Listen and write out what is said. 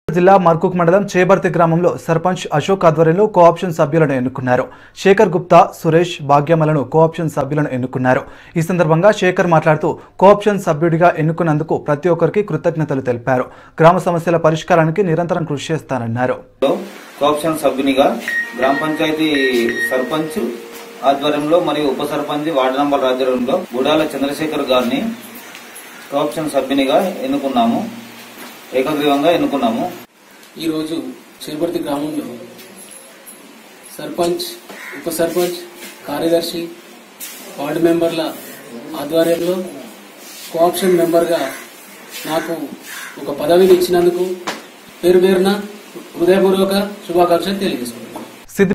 జిల్లా మర్కుక్ మండలం చేబర్తి గ్రామంలో సర్పంచ్ అశోక్ ఆధ్వర్యంలో కోఆప్షన్ సభ్యులను ఎన్నుకున్నారు శేఖర్ గుప్తా సురేష్ భాగ్యమలను కోఆప్షన్ సభ్యులను ఎన్నుకున్నారు ఈ సందర్భంగా శేఖర్ మాట్లాడుతూ కోఆప్షన్ సభ్యుడిగా ఎన్నుకున్నందుకు ప్రతి ఒక్కరికి కృతజ్ఞతలు తెలిపారు గ్రామ సమస్యల పరిష్కారానికి నిరంతరం కృషి చేస్తానన్నారు కోఆప్షన్ సభ్యునిగా గ్రామ పంచాయతీ సర్పంచ్ ఆధ్వర్యంలో మరియు ఉప సర్పంచ్ వార్డు నంబర్ ఆధ్వర్యంలో గుడాల చంద్రశేఖర్ గారిని కోఆప్షన్ సభ్యునిగా ఎన్నుకున్నాము ఏకగ్రీవంగా ఎన్నుకున్నాము ఈరోజు చేపర్తి గ్రామంలో సర్పంచ్ ఉప సర్పంచ్ కార్యదర్శి వార్డు మెంబర్ల ఆధ్వర్యంలో కోఆప్షన్ మెంబర్గా నాకు ఒక పదవిని ఇచ్చినందుకు పేరు పేరున హృదయపూర్వక శుభాకాంక్షలు తెలియజేసుకుంటాను